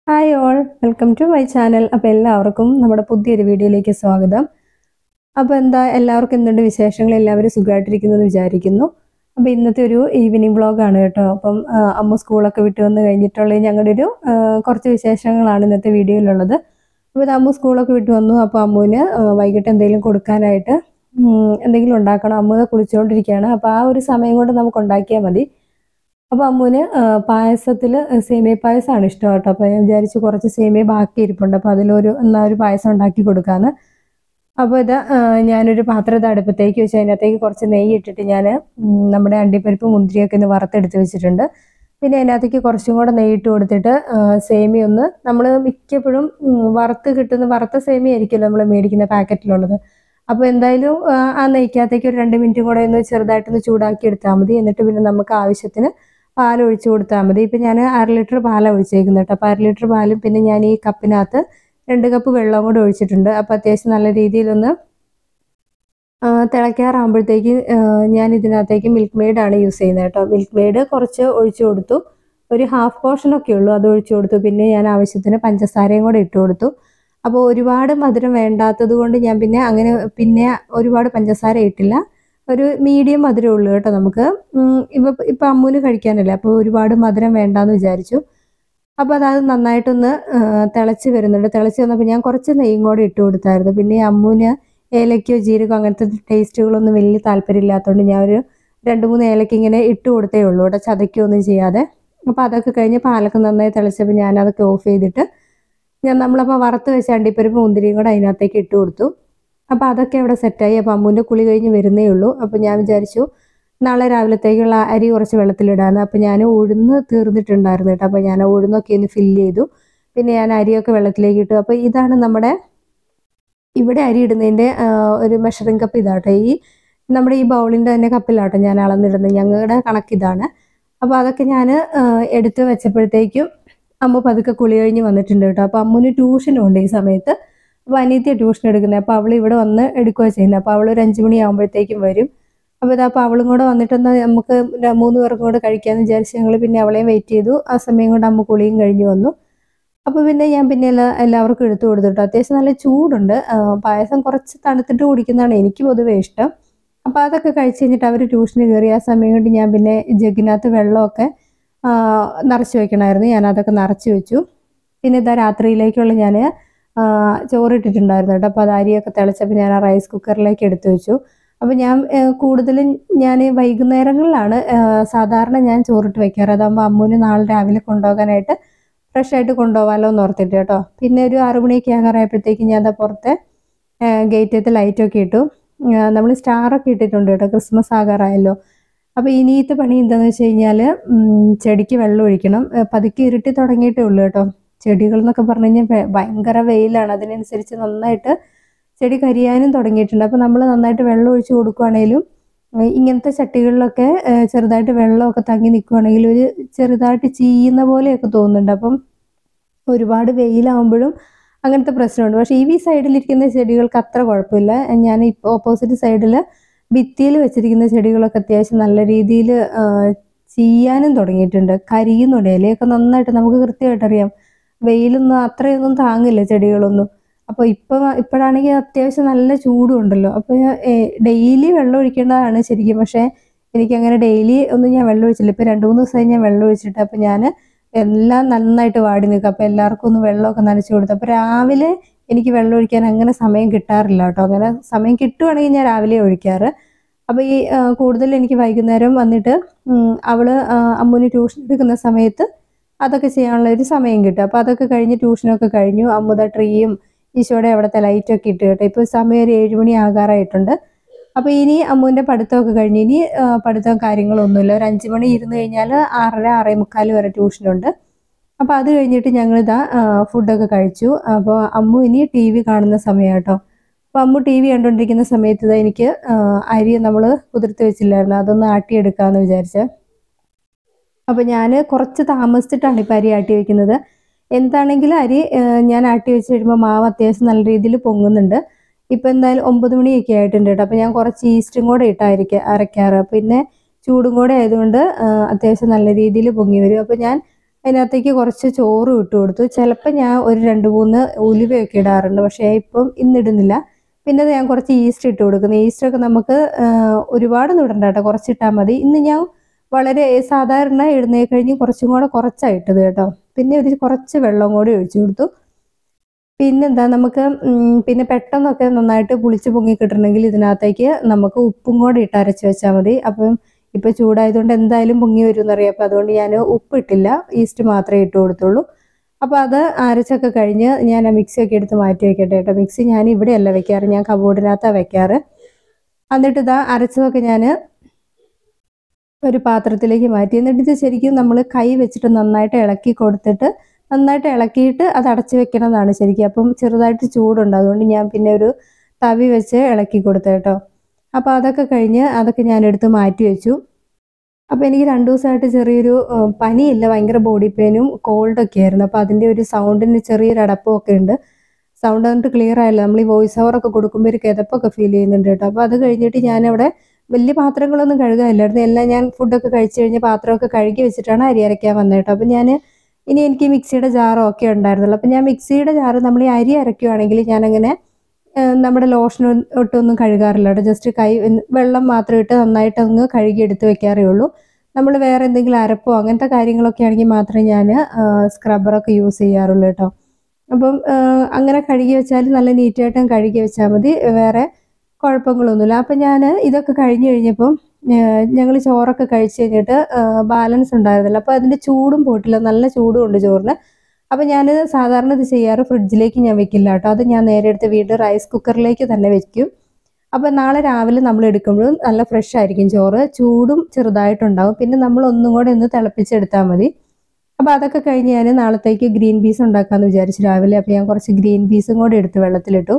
hi all welcome to my channel അപ്പോൾ എല്ലാവർക്കും നമ്മുടെ പുതിയൊരു വീഡിയോയിലേക്ക് സ്വാഗതം അപ്പോൾ എന്താ എല്ലാവർക്കും എന്തുണ്ട് വിശേഷങ്ങൾ എല്ലാവരും സുഖമായിട്ടിരിക്കുന്നെന്ന് വിചാരിക്കുന്നു അപ്പോൾ ഇന്നത്തെ ഒരു ഈവനിങ് വ്ളോഗാണ് കേട്ടോ അപ്പം ആ, അമ്മ സ്കൂളൊക്കെ വിട്ട് വന്ന് കഴിഞ്ഞിട്ടുള്ള ഞങ്ങളുടെ ഒരു ആ, കുറച്ച് വിശേഷങ്ങളാണ് ഇന്നത്തെ വീഡിയോയിലുള്ളത് അപ്പോൾ ഇത് അമ്മു സ്കൂളൊക്കെ വിട്ട് വന്നു അപ്പോൾ അമ്മുവിന് ആ, വൈകിട്ട് എന്തെങ്കിലും കൊടുക്കാനായിട്ട് ഉം, എന്തെങ്കിലും ഉണ്ടാക്കണം അമ്മ കുളിച്ചുകൊണ്ടിരിക്കുകയാണ് അപ്പോൾ ആ ഒരു സമയം കൊണ്ട് നമുക്ക് ഉണ്ടാക്കിയാൽ മതി അപ്പോൾ അമ്മുവിന് പായസത്തിൽ സേമിയ പായസമാണ് ഇഷ്ടം കേട്ടോ അപ്പോൾ ഞാൻ വിചാരിച്ചു കുറച്ച് സേമിയ ബാക്കി ഇരിപ്പുണ്ട് അപ്പോൾ അതിലൊരു എന്നാ ഒരു പായസം ഉണ്ടാക്കി കൊടുക്കാമെന്ന് അപ്പോൾ ഇത് ആ, ഞാനൊരു പാത്രത്തെ അടുപ്പത്തേക്ക് വെച്ച് അതിനകത്തേക്ക് കുറച്ച് നെയ്യ് ഇട്ടിട്ട് ഞാൻ നമ്മുടെ അണ്ടിപ്പരിപ്പ് മുന്തിരിയൊക്കെ ഒന്ന് വറുത്തെടുത്ത് വെച്ചിട്ടുണ്ട് പിന്നെ അതിനകത്തേക്ക് കുറച്ചും കൂടെ നെയ്യിട്ട് കൊടുത്തിട്ട് ആ, സേമിയ ഒന്ന് നമ്മൾ മിക്കപ്പോഴും ഉം, വറുത്ത് കിട്ടുന്ന വറുത്ത സേമിയ ആയിരിക്കുമല്ലോ നമ്മൾ മേടിക്കുന്ന പാക്കറ്റിലുള്ളത് അപ്പോൾ എന്തായാലും ആ, ആ നെയ്ക്കകത്തേക്ക് ഒരു രണ്ട് മിനിറ്റ് കൂടെ ഒന്ന് ചെറുതായിട്ടൊന്ന് ചൂടാക്കി എടുത്താൽ മതി എന്നിട്ട് പിന്നെ നമുക്ക് ആവശ്യത്തിന് പാൽ ഒഴിച്ച് കൊടുത്താൽ മതി ഇപ്പം ഞാൻ അര ലിറ്റർ പാലാണ് ഒഴിച്ചേക്കുന്നത് കേട്ടോ അപ്പോൾ അര ലിറ്റർ പാലും പിന്നെ ഞാൻ ഈ കപ്പിനകത്ത് രണ്ട് കപ്പ് വെള്ളവും കൂടെ ഒഴിച്ചിട്ടുണ്ട് അപ്പോൾ അത്യാവശ്യം നല്ല രീതിയിലൊന്ന് ആ, തിളയ്ക്കാറാകുമ്പോഴത്തേക്ക് ആ, ഞാൻ ഇതിനകത്തേക്ക് മിൽക്ക് മെയ്ഡാണ് യൂസ് ചെയ്യുന്നത് കേട്ടോ മിൽക്ക് മെയ്ഡ് കുറച്ച് ഒഴിച്ചു കൊടുത്തു ഒരു ഹാഫ് പോർഷനൊക്കെ ഉള്ളൂ അത് ഒഴിച്ചു കൊടുത്തു പിന്നെ ഞാൻ ആവശ്യത്തിന് പഞ്ചസാരയും കൂടെ ഇട്ട് കൊടുത്തു അപ്പോൾ ഒരുപാട് മധുരം വേണ്ടാത്തത് കൊണ്ട് ഞാൻ പിന്നെ അങ്ങനെ പിന്നെ ഒരുപാട് പഞ്ചസാര ഇട്ടില്ല ഒരു മീഡിയം മധുരം ഉള്ളൂ കേട്ടോ നമുക്ക് ഉം, ഇപ്പൊ ഇപ്പൊ അമ്മൂന് കഴിക്കാനല്ലേ അപ്പോൾ ഒരുപാട് മധുരം വേണ്ടാന്ന് വിചാരിച്ചു അപ്പോൾ അത് നന്നായിട്ടൊന്ന് ആ, തിളച്ച് വരുന്നുണ്ട് തിളച്ച് വന്നപ്പോൾ ഞാൻ കുറച്ച് നെയ്യും കൂടെ ഇട്ട് കൊടുത്തായിരുന്നു പിന്നെ അമ്മൂന് ഏലക്കയോ ജീരകോ അങ്ങനത്തെ ടേസ്റ്റുകളൊന്നും വലിയ താല്പര്യമില്ലാത്തതുകൊണ്ട് ഞാൻ ഒരു രണ്ട് മൂന്ന് ഏലക്ക ഇങ്ങനെ ഇട്ട് കൊടുത്തേ ഉള്ളൂ ഇവിടെ ചതയ്ക്കൊന്നും ചെയ്യാതെ അപ്പോൾ അതൊക്കെ കഴിഞ്ഞ് പാലൊക്കെ നന്നായി തിളച്ചപ്പോൾ ഞാൻ അതൊക്കെ ഓഫ് ചെയ്തിട്ട് ഞാൻ നമ്മളപ്പോൾ വറുത്ത് വെച്ച അണ്ടിപ്പരിപ്പ് മുന്തിരിയും കൂടെ അതിനകത്തേക്ക് ഇട്ട് കൊടുത്തു അപ്പോൾ അതൊക്കെ അവിടെ സെറ്റായി അപ്പോൾ അമ്മൂൻ്റെ കുളി കഴിഞ്ഞ് വരുന്നേ ഉള്ളൂ അപ്പോൾ ഞാൻ വിചാരിച്ചു നാളെ രാവിലത്തേക്കുള്ള അരി കുറച്ച് വെള്ളത്തിലിടാന്ന് അപ്പോൾ ഞാൻ ഉഴുന്ന് തീർന്നിട്ടുണ്ടായിരുന്നു കേട്ടോ അപ്പോൾ ഞാൻ ഉഴുന്നൊക്കെ ഒന്ന് ഫില്ല് ചെയ്തു പിന്നെ ഞാൻ അരിയൊക്കെ വെള്ളത്തിലേക്ക് ഇട്ടു അപ്പോൾ ഇതാണ് നമ്മുടെ ഇവിടെ അരി ഇടുന്നതിൻ്റെ ആ, ഒരു മെഷറിംഗ് കപ്പ് ഇതാട്ടോ ഈ നമ്മുടെ ഈ ബൗളിൻ്റെ തന്നെ കപ്പിലാട്ടോ ഞാൻ അളന്നിടുന്നത് ഞങ്ങളുടെ കണക്ക് ഇതാണ് അപ്പോൾ അതൊക്കെ ഞാൻ എടുത്ത് വെച്ചപ്പോഴത്തേക്കും അമ്മ പതുക്കെ കുളി കഴിഞ്ഞ് വന്നിട്ടുണ്ട് കേട്ടോ അപ്പോൾ അമ്മുന് ട്യൂഷനും ഉണ്ട് ഈ സമയത്ത് അപ്പോൾ അനിയത്തിയ ട്യൂഷൻ എടുക്കുന്നത് അപ്പോൾ അവൾ ഇവിടെ വന്ന് എടുക്കുകയാണ് ചെയ്യുന്നത് അപ്പോൾ അവൾ ഒരു അഞ്ച് മണി ആകുമ്പോഴത്തേക്കും വരും അപ്പോൾ ഇതാ അപ്പോൾ അവളും കൂടെ വന്നിട്ടൊന്ന് നമുക്ക് ര- മൂന്ന് പേർക്കും കൂടെ കഴിക്കാമെന്ന് വിചാരിച്ച് ഞങ്ങൾ പിന്നെ അവളെയും വെയിറ്റ് ചെയ്തു ആ സമയം കൊണ്ട് അമ്മ കുളിയും കഴിഞ്ഞ് വന്നു അപ്പോൾ പിന്നെ ഞാൻ പിന്നെ എല്ലാ എല്ലാവർക്കും എടുത്തു കൊടുത്തിട്ടു അത്യാവശ്യം നല്ല ചൂടുണ്ട് ആ, പായസം കുറച്ച് തണുത്തിട്ട് കുടിക്കുന്നതാണ് എനിക്ക് പൊതുവേ ഇഷ്ടം അപ്പോൾ അതൊക്കെ കഴിച്ച് കഴിഞ്ഞിട്ട് അവർ ട്യൂഷന് കയറി ആ സമയം കൊണ്ട് ഞാൻ പിന്നെ ജഗ്ഗിനകത്ത് വെള്ളമൊക്കെ ആ, നിറച്ച് വെക്കണമായിരുന്നു ഞാൻ അതൊക്കെ നിറച്ച് വെച്ചു പിന്നെ ഇതാ രാത്രിയിലേക്കുള്ള ഞാൻ ചോറിട്ടിട്ടുണ്ടായിരുന്നു കേട്ടോ അപ്പോൾ അത് അരിയൊക്കെ തിളച്ചപ്പോൾ ഞാൻ ആ റൈസ് കുക്കറിലേക്ക് എടുത്തു വെച്ചു അപ്പോൾ ഞാൻ ആ, കൂടുതലും ഞാൻ വൈകുന്നേരങ്ങളിലാണ് ആ, സാധാരണ ഞാൻ ചോറിട്ട് വെക്കാറ് അതാകുമ്പോൾ അമ്മൂന് നാളെ രാവിലെ കൊണ്ടുപോകാനായിട്ട് ഫ്രഷ് ആയിട്ട് കൊണ്ടുപോകാമല്ലോ എന്ന് ഓർത്തിട്ട് കേട്ടോ പിന്നെ ഒരു ആറുമണിയൊക്കെ ആകാറായപ്പോഴത്തേക്ക് ഞാൻ ദാ പുറത്തെ ഗേറ്റത്തെ ലൈറ്റൊക്കെ ഇട്ടു നമ്മൾ സ്റ്റാറൊക്കെ ഇട്ടിട്ടുണ്ട് കേട്ടോ ക്രിസ്മസ് ആകാറായല്ലോ അപ്പോൾ ഇനിയത്തെ പണി എന്താണെന്ന് വെച്ച് കഴിഞ്ഞാൽ ചെടിക്ക് വെള്ളം ഒഴിക്കണം ഏ, പതുക്കെ ഇരുട്ടി തുടങ്ങിയിട്ടേ ഉള്ളൂ കേട്ടോ ചെടികൾ എന്നൊക്കെ പറഞ്ഞു കഴിഞ്ഞാൽ ഭ- ഭയങ്കര വെയിലാണ് അതിനനുസരിച്ച് നന്നായിട്ട് ചെടി കരിയാനും തുടങ്ങിയിട്ടുണ്ട് അപ്പോൾ നമ്മൾ നന്നായിട്ട് വെള്ളം ഒഴിച്ച് കൊടുക്കുകയാണെങ്കിലും ഏ, ഇങ്ങനത്തെ ചട്ടികളിലൊക്കെ ഏ, ചെറുതായിട്ട് വെള്ളമൊക്കെ തങ്ങി നിൽക്കുകയാണെങ്കിൽ ഒരു ചെറുതായിട്ട് ചീയുന്ന പോലെയൊക്കെ തോന്നുന്നുണ്ട് അപ്പം ഒരുപാട് വെയിലാവുമ്പോഴും അങ്ങനത്തെ പ്രശ്നമുണ്ട് പക്ഷേ ഈ സൈഡിലിരിക്കുന്ന ചെടികൾക്ക് അത്ര കുഴപ്പമില്ല ഞാൻ ഇപ്പോൾ ഓപ്പോസിറ്റ് സൈഡിൽ ഭിത്തിയിൽ വെച്ചിരിക്കുന്ന ചെടികളൊക്കെ അത്യാവശ്യം നല്ല രീതിയിൽ ചീയാനും തുടങ്ങിയിട്ടുണ്ട് കരിയുന്നുണ്ട് ഇലയൊക്കെ നന്നായിട്ട് നമുക്ക് കൃത്യമായിട്ട് അറിയാം വെയിലൊന്നും അത്രയൊന്നും താങ്ങില്ല ചെടികളൊന്നും അപ്പോൾ ഇപ്പോൾ ഇപ്പോഴാണെങ്കിൽ അത്യാവശ്യം നല്ല ചൂടും ഉണ്ടല്ലോ അപ്പോൾ ഡെയിലി വെള്ളം ഒഴിക്കേണ്ടതാണ് ശരിക്കും പക്ഷേ എനിക്കങ്ങനെ ഡെയിലി ഒന്നും ഞാൻ വെള്ളം ഒഴിച്ചില്ല ഇപ്പോൾ രണ്ട് മൂന്ന് ദിവസമായി ഞാൻ വെള്ളം ഒഴിച്ചിട്ട് അപ്പോൾ ഞാൻ എല്ലാം നന്നായിട്ട് വാടി നിൽക്കും അപ്പോൾ എല്ലാവർക്കും ഒന്ന് വെള്ളമൊക്കെ നനച്ച് കൊടുത്തു അപ്പോൾ രാവിലെ എനിക്ക് വെള്ളം ഒഴിക്കാൻ അങ്ങനെ സമയം കിട്ടാറില്ല കേട്ടോ അങ്ങനെ സമയം കിട്ടുവാണെങ്കിൽ ഞാൻ രാവിലെ ഒഴിക്കാറ് അപ്പോൾ ഈ ആ, കൂടുതൽ എനിക്ക് വൈകുന്നേരം വന്നിട്ട് ഉം, അവള് ആ, അമ്മുന് ട്യൂഷൻ എടുക്കുന്ന സമയത്ത് അതൊക്കെ ചെയ്യാനുള്ള ഒരു സമയം കിട്ടും അപ്പോൾ അതൊക്കെ കഴിഞ്ഞ് ട്യൂഷനൊക്കെ കഴിഞ്ഞു അമ്മുത ട്രീയും ഈശോയുടെ അവിടുത്തെ ലൈറ്റൊക്കെ ഇട്ട് കേട്ടോ ഇപ്പോൾ സമയം ഒരു ഏഴ് മണി ആകാറായിട്ടുണ്ട് അപ്പോൾ ഇനി അമ്മുവിൻ്റെ പഠിത്തമൊക്കെ കഴിഞ്ഞ് ഇനി ആ, പഠിത്തവും കാര്യങ്ങളൊന്നുമില്ല ഒരു അഞ്ച് മണി ഇരുന്ന് കഴിഞ്ഞാൽ ആറര ആറേ മുക്കാൽ വരെ ട്യൂഷനുണ്ട് അപ്പോൾ അത് കഴിഞ്ഞിട്ട് ഞങ്ങളിതാ ആ, ഫുഡൊക്കെ കഴിച്ചു അപ്പോൾ അമ്മു ഇനി ടി വി കാണുന്ന സമയം കേട്ടോ അപ്പോൾ അമ്മു ടി വി കണ്ടുകൊണ്ടിരിക്കുന്ന സമയത്ത് ഇതാ എനിക്ക് ആ, അരി നമ്മൾ കുതിർത്ത് വെച്ചില്ലായിരുന്നു അതൊന്ന് ആട്ടിയെടുക്കാമെന്ന് വിചാരിച്ചേ അപ്പോൾ ഞാൻ കുറച്ച് താമസിച്ചിട്ടാണ് ഇപ്പോൾ അരി ആട്ടി വെക്കുന്നത് എന്താണെങ്കിലും അരി ആ, ഞാൻ ആട്ടി വെച്ച് കഴിയുമ്പോൾ മാവ് അത്യാവശ്യം നല്ല രീതിയിൽ പൊങ്ങുന്നുണ്ട് ഇപ്പം എന്തായാലും ഒമ്പത് മണിയൊക്കെ ആയിട്ടുണ്ട് കേട്ടോ അപ്പോൾ ഞാൻ കുറച്ച് ഈസ്റ്റും കൂടെ ഇട്ടായിരിക്കും അരയ്ക്കാറ് പിന്നെ ചൂടും കൂടെ ആയതുകൊണ്ട് ആ, അത്യാവശ്യം നല്ല രീതിയിൽ പൊങ്ങി വരും അപ്പോൾ ഞാൻ അതിനകത്തേക്ക് കുറച്ച് ചോറ് ഇട്ട് കൊടുത്തു ചിലപ്പോൾ ഞാൻ ഒരു രണ്ട് മൂന്ന് ഉലുവയൊക്കെ ഇടാറുണ്ട് പക്ഷേ ഇപ്പം ഇന്നിടുന്നില്ല പിന്നെ ഞാൻ കുറച്ച് ഈസ്റ്റ് ഇട്ട് കൊടുക്കുന്നു ഈസ്റ്റൊക്കെ നമുക്ക് ആ, ഒരുപാടൊന്നും ഇടണ്ട കേട്ടോ കുറച്ചിട്ടാൽ മതി ഇന്ന് ഞാൻ വളരെ സാധാരണ ഇടുന്നേ കഴിഞ്ഞ് കുറച്ചും കൂടെ കുറച്ചാണ് ഇട്ടത് കേട്ടോ പിന്നെ ഒരു കുറച്ച് വെള്ളം കൂടി ഒഴിച്ചു കൊടുത്തു പിന്നെന്താ നമുക്ക് ഉം, പിന്നെ പെട്ടെന്നൊക്കെ നന്നായിട്ട് പുളിച്ച് പൊങ്ങി കിട്ടണമെങ്കിൽ ഇതിനകത്തേക്ക് നമുക്ക് ഉപ്പും കൂടെ ഇട്ട് അരച്ച് വെച്ചാൽ മതി അപ്പം ഇപ്പം ചൂടായതുകൊണ്ട് എന്തായാലും പൊങ്ങി വരും എന്നറിയാം അപ്പം അതുകൊണ്ട് ഞാൻ ഉപ്പിട്ടില്ല ഈസ്റ്റ് മാത്രമേ ഇട്ട് കൊടുത്തുള്ളൂ അപ്പോൾ അത് അരച്ചൊക്കെ കഴിഞ്ഞ് ഞാൻ ആ മിക്സിയൊക്കെ എടുത്ത് മാറ്റി വെക്കട്ടെ കേട്ടോ മിക്സി ഞാൻ ഇവിടെയല്ല വെക്കാറ് ഞാൻ കബോർഡിനകത്താണ് വെക്കാറ് എന്നിട്ട് ഇതാ അരച്ചതൊക്കെ ഞാൻ ഒരു പാത്രത്തിലേക്ക് മാറ്റി എന്നിട്ട് ഇത് ശരിക്കും നമ്മൾ കൈ വെച്ചിട്ട് നന്നായിട്ട് ഇളക്കി കൊടുത്തിട്ട് നന്നായിട്ട് ഇളക്കിയിട്ട് അത് അടച്ചു വെക്കണതാണ് ശരിക്കും അപ്പം ചെറുതായിട്ട് ചൂടുണ്ട് അതുകൊണ്ട് ഞാൻ പിന്നെ ഒരു തവി വെച്ച് ഇളക്കി കൊടുത്തു കേട്ടോ അപ്പോൾ അതൊക്കെ കഴിഞ്ഞ് അതൊക്കെ ഞാൻ എടുത്ത് മാറ്റി വെച്ചു അപ്പോൾ എനിക്ക് രണ്ട് ദിവസമായിട്ട് ചെറിയൊരു ഏഹ്, പനിയില്ല ഭയങ്കര ബോഡി പെയിനും കോൾഡൊക്കെ ആയിരുന്നു അപ്പോൾ അതിൻ്റെ ഒരു സൗണ്ടിന് ചെറിയൊരു അടപ്പും ഒക്കെ ഉണ്ട് സൗണ്ട് എന്നിട്ട് ക്ലിയർ ആയില്ല നമ്മൾ ഈ വോയിസ് ഓവർ ഒക്കെ കൊടുക്കുമ്പോൾ ഒരു കിതപ്പൊക്കെ ഫീൽ ചെയ്യുന്നുണ്ട് കേട്ടോ അപ്പോൾ അത് കഴിഞ്ഞിട്ട് ഞാനവിടെ വലിയ പാത്രങ്ങളൊന്നും കഴുകാനില്ലായിരുന്നു എല്ലാം ഞാൻ ഫുഡൊക്കെ കഴിച്ചു കഴിഞ്ഞ് പാത്രമൊക്കെ കഴുകി വെച്ചിട്ടാണ് അരി അരയ്ക്കാൻ വന്നത് കേട്ടോ അപ്പോൾ ഞാൻ ഇനി എനിക്ക് മിക്സിയുടെ ജാറോ ഒക്കെ ഉണ്ടായിരുന്നുള്ളൂ അപ്പോൾ ഞാൻ മിക്സിയുടെ ജാറ് നമ്മൾ ഈ അരി അരയ്ക്കുവാണെങ്കിൽ ഞാനങ്ങനെ ഏഹ്, നമ്മുടെ ലോഷൻ ഒട്ടൊന്നും കഴുകാറില്ല കേട്ടോ ജസ്റ്റ് കൈ വെള്ളം മാത്രം ഇട്ട് നന്നായിട്ട് അങ്ങ് കഴുകി എടുത്ത് വെക്കാറേ ഉള്ളൂ നമ്മൾ വേറെ എന്തെങ്കിലും അരപ്പോ അങ്ങനത്തെ കാര്യങ്ങളൊക്കെ ആണെങ്കിൽ മാത്രമേ ഞാൻ സ്ക്രബ്ബറൊക്കെ യൂസ് ചെയ്യാറുള്ളൂ കേട്ടോ അപ്പം ഏഹ്, അങ്ങനെ കഴുകി വെച്ചാൽ നല്ല നീറ്റായിട്ട് കഴുകി വെച്ചാൽ മതി വേറെ കുഴപ്പങ്ങളൊന്നുമില്ല അപ്പം ഞാൻ ഇതൊക്കെ കഴിഞ്ഞ് കഴിഞ്ഞപ്പം ഞങ്ങൾ ചോറൊക്കെ കഴിച്ച് കഴിഞ്ഞിട്ട് ബാലൻസ് ഉണ്ടായിരുന്നില്ല അപ്പോൾ അതിൻ്റെ ചൂടും പോയിട്ടില്ല നല്ല ചൂടും ഉണ്ട് ചോറിന് അപ്പം ഞാൻ സാധാരണ ഇത് ചെയ്യാറ് ഫ്രിഡ്ജിലേക്ക് ഞാൻ വെക്കില്ല കേട്ടോ അത് ഞാൻ നേരെ എടുത്ത് വീണ്ടും റൈസ് കുക്കറിലേക്ക് തന്നെ വെക്കും അപ്പം നാളെ രാവിലെ നമ്മൾ എടുക്കുമ്പോഴും നല്ല ഫ്രഷ് ആയിരിക്കും ചോറ് ചൂടും ചെറുതായിട്ടുണ്ടാവും പിന്നെ നമ്മൾ ഒന്നും കൂടെ ഒന്ന് തിളപ്പിച്ചെടുത്താൽ മതി അപ്പോൾ അതൊക്കെ കഴിഞ്ഞ് ഞാൻ നാളത്തേക്ക് ഗ്രീൻ പീസ് ഉണ്ടാക്കാമെന്ന് വിചാരിച്ചു രാവിലെ അപ്പോൾ ഞാൻ കുറച്ച് ഗ്രീൻ പീസും കൂടെ എടുത്ത് വെള്ളത്തിലിട്ടു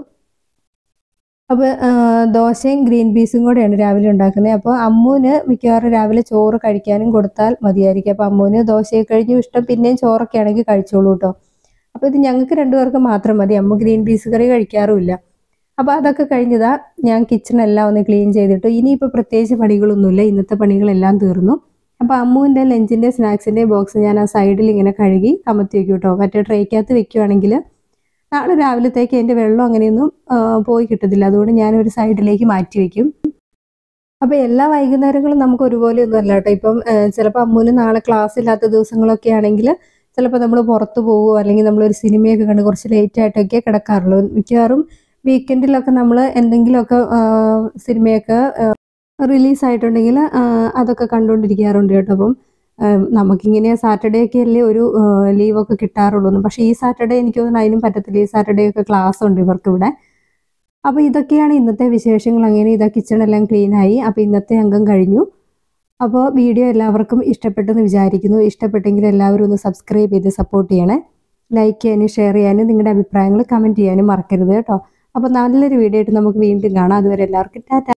അപ്പോൾ ദോശയും ഗ്രീൻ പീസും കൂടെയാണ് രാവിലെ ഉണ്ടാക്കുന്നത് അപ്പോൾ അമ്മൂന് മിക്കവാറും രാവിലെ ചോറ് കഴിക്കാനും കൊടുത്താൽ മതിയായിരിക്കും അപ്പോൾ അമ്മൂന് ദോശയെ കഴിഞ്ഞു ഇഷ്ടം പിന്നെയും ചോറൊക്കെ ആണെങ്കിൽ കഴിച്ചോളൂ കേട്ടോ അപ്പോൾ ഇത് ഞങ്ങൾക്ക് രണ്ടുപേർക്ക് മാത്രം മതി അമ്മ ഗ്രീൻ പീസ് കറി കഴിക്കാറുമില്ല അപ്പോൾ അതൊക്കെ കഴിഞ്ഞതാ ഞാൻ കിച്ചണെല്ലാം ഒന്ന് ക്ലീൻ ചെയ്തിട്ടു ഇനിയിപ്പോൾ പ്രത്യേകിച്ച് പണികളൊന്നുമില്ല ഇന്നത്തെ പണികളെല്ലാം തീർന്നു അപ്പോൾ അമ്മുവിൻ്റെ ലഞ്ചിൻ്റെ സ്നാക്സിൻ്റെ ബോക്സ് ഞാൻ ആ സൈഡിൽ ഇങ്ങനെ കഴുകി കമത്തി വെക്കും കേട്ടോ മറ്റേ ട്രേക്കകത്ത് വെക്കുവാണെങ്കിൽ നാളെ രാവിലത്തേക്ക് എൻ്റെ വെള്ളം അങ്ങനെയൊന്നും ആ, പോയി കിട്ടത്തില്ല അതുകൊണ്ട് ഞാൻ ഒരു സൈഡിലേക്ക് മാറ്റി വെക്കും അപ്പോൾ എല്ലാ വൈകുന്നേരങ്ങളും നമുക്ക് ഒരുപോലെ ഒന്നും അല്ല കേട്ടോ ഇപ്പം ചിലപ്പോൾ അമ്മൂന് നാളെ ക്ലാസ് ഇല്ലാത്ത ദിവസങ്ങളൊക്കെ ആണെങ്കിൽ ചിലപ്പോൾ നമ്മൾ പുറത്ത് പോകുമോ അല്ലെങ്കിൽ നമ്മളൊരു സിനിമയൊക്കെ കണ്ട് കുറച്ച് ലേറ്റ് ആയിട്ടൊക്കെ കിടക്കാറുള്ളൂ മിക്കവാറും വീക്കെൻഡിലൊക്കെ നമ്മൾ എന്തെങ്കിലുമൊക്കെ ആ, സിനിമയൊക്കെ റിലീസ് ആയിട്ടുണ്ടെങ്കിൽ അതൊക്കെ കണ്ടുകൊണ്ടിരിക്കാറുണ്ട് കേട്ടോ അപ്പം ആ, നമുക്കിങ്ങനെ സാറ്റർഡേ ഒക്കെ അല്ലേ ഒരു ലീവൊക്കെ കിട്ടാറുള്ളൂ പക്ഷേ ഈ സാറ്റർഡേ എനിക്ക് തോന്നുന്നു അതിനും പറ്റത്തില്ല ഈ സാറ്റർഡേ ഒക്കെ ക്ലാസ് ഉണ്ട് ഇവർക്ക് ഇവിടെ അപ്പോൾ ഇതൊക്കെയാണ് ഇന്നത്തെ വിശേഷങ്ങൾ അങ്ങനെ ഇതാ കിച്ചണെല്ലാം ക്ലീൻ ആയി അപ്പോൾ ഇന്നത്തെ അംഗം കഴിഞ്ഞു അപ്പോൾ വീഡിയോ എല്ലാവർക്കും ഇഷ്ടപ്പെട്ടെന്ന് വിചാരിക്കുന്നു ഇഷ്ടപ്പെട്ടെങ്കിൽ എല്ലാവരും ഒന്ന് സബ്സ്ക്രൈബ് ചെയ്ത് സപ്പോർട്ട് ചെയ്യണേ ലൈക്ക് ചെയ്യാനും ഷെയർ ചെയ്യാനും നിങ്ങളുടെ അഭിപ്രായങ്ങൾ കമൻറ്റ് ചെയ്യാനും മറക്കരുത് കേട്ടോ അപ്പോൾ നല്ലൊരു വീഡിയോ ആയിട്ട് നമുക്ക് വീണ്ടും കാണാം അതുവരെ എല്ലാവർക്കും ടാറ്റ